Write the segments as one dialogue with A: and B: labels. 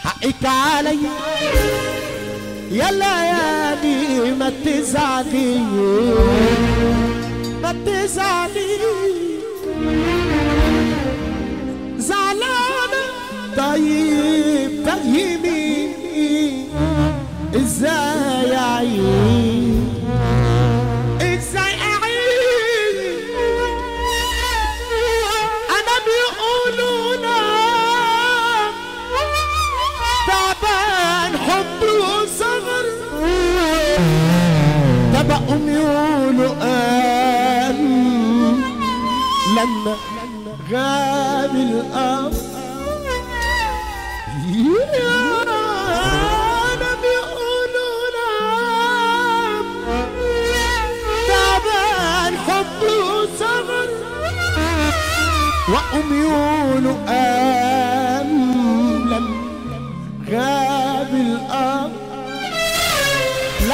A: حقك علي يا ليالي ما تزعلي ما تزعلي زعلانة طيب فهمي ازاي اعيش ازاي اعيش انا بيقولوا نام تعبان حب وصغر تبقوا يقولوا قام لما غاب الأب يا أنا بيقولوا نام تعبان حب وصغر وأم يقولوا قام لما غاب الأب لا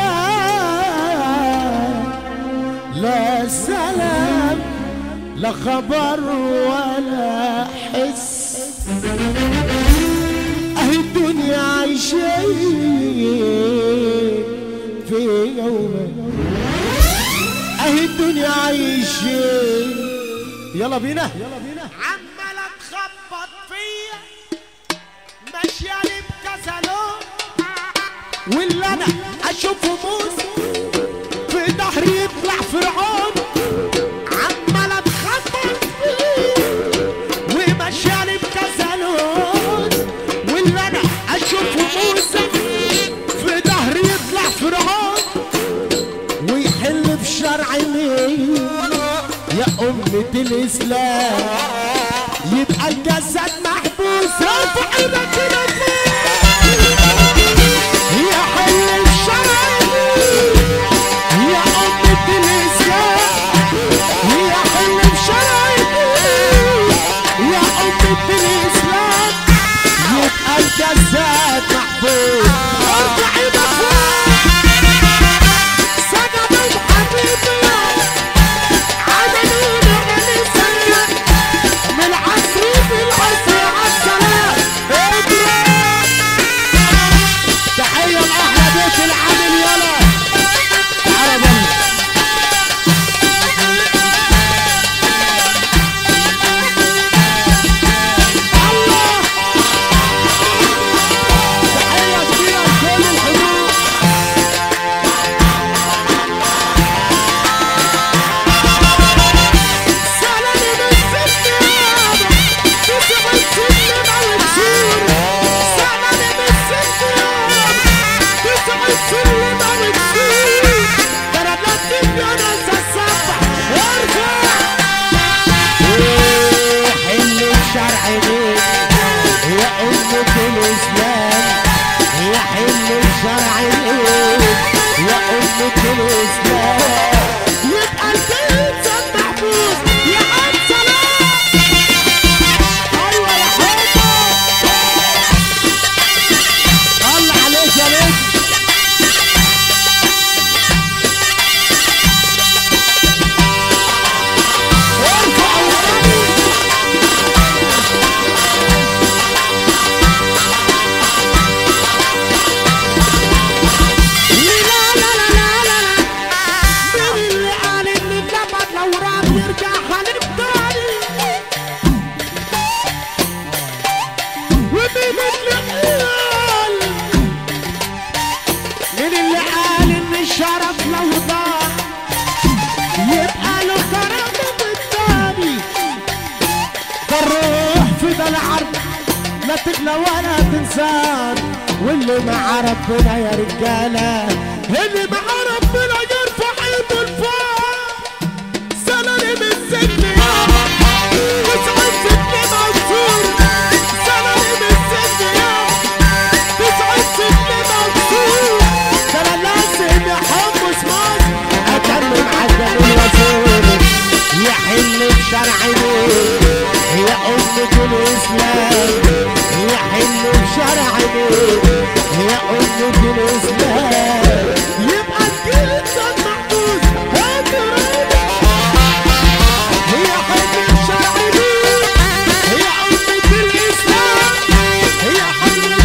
A: كلام لا سلام لا خبر ولا حس اهي الدنيا عايشين في يوم اهي الدنيا عايشين يلا بينا
B: عمالة تخبط فيا ماشية لي بكذا لون
A: واللي انا اشوفه موسى في ظهري يطلع فرعون
B: عمالة تخبط فيا
A: وماشيه لي بكذا لون واللي انا اشوفه موسى في ظهري يطلع فرعون ويحل في شرع مين يا أمة الإسلام يبقى الجسد محبوس رفع ايدك كده يا حل الشرع يا أمة الإسلام يا حل الشرع يا أمة الإسلام يبقى الجسد محبوس ارفع ايدك فوق سجد الحبيب عدمين علي سجد من العصر في العصر عالسلام اضرب تحية لأحلى بيت العامل يلا تعالى جنبي الله تحية كبيرة لكل الحضور سلام بالسلامة تسع السلم على الجسور سلام بالسلامة تسع السلم على الجسور ترى لا تبقى ناس السبع ارفع حل الشرع ليك يا أمة الإسلام يا حل الشرع ليك يا أمة الإسلام يبقى الجنس محبوس يا عم سلام أيوة يا حبة الله عليك يا نجم ارفع وراني لا لا لا لا لا لا مين اللي قال ان الجبل لو راب يرجع هنبتدي ومين اللي قال مين اللي قال ان الشرف لو ضاع يبقى له كرامه بالتاني فالروح في ده العرض لا تغلى ولا تنسان واللي مع ربنا يا رجاله اللي مع ربنا يرفع ايده لفوق سلالم السجن يابا تسعة سجن مكسور سلالم السجن يابا تسعة سجن مكسور ترى لازم يحمس مصر اتمم عدل الوزير يحل بشرع مين يا أمة الإسلام يحل بشرع مين يا أمة الإسلام يبقى الجنس محبوس هات رابع هي حل بشرع مين هي أمة الإسلام هي حل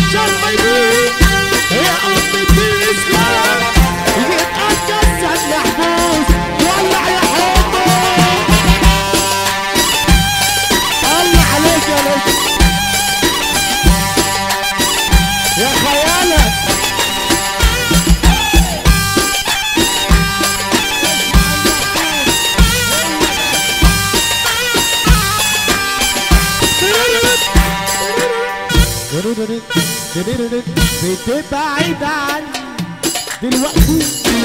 A: بتبعد عني دلوقتي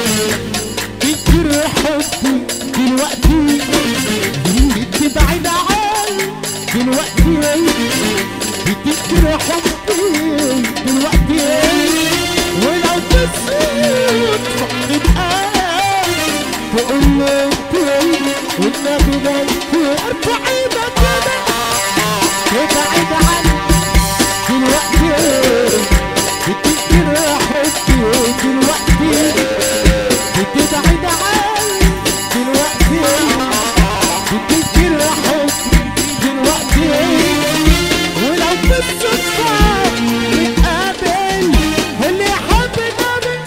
A: كتير حبي دلوقتي بتبعد عني دلوقتي بتكتر حبي دلوقتي ولو تسيب نتقابل تقول لي انت والنبي ده انت ارفع ايدك كده ابعد عني دلوقتي بتكتر حبي دلوقتي بتبعد عني دلوقتي بتكتر حبي دلوقتي ولو بالصدفة نتقابل اللي يحب نقابل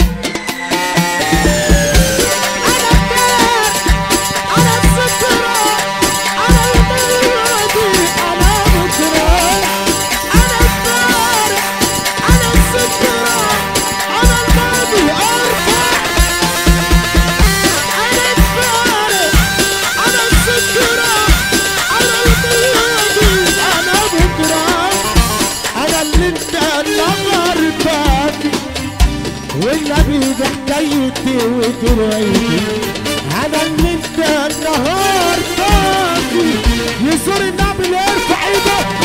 A: أنا الدار أنا السترة أنا الماضي أنا بكرة أنا الدار أنا السترة أنا الماضي أرفع أنا الدار أنا السترة أنا الماضي أنا بكرة أنا اللي أنت النهار فاتي والنبي بحكايتي ودرايتي انا اللي انت النهار فاضي يزور النبي يرفع ايده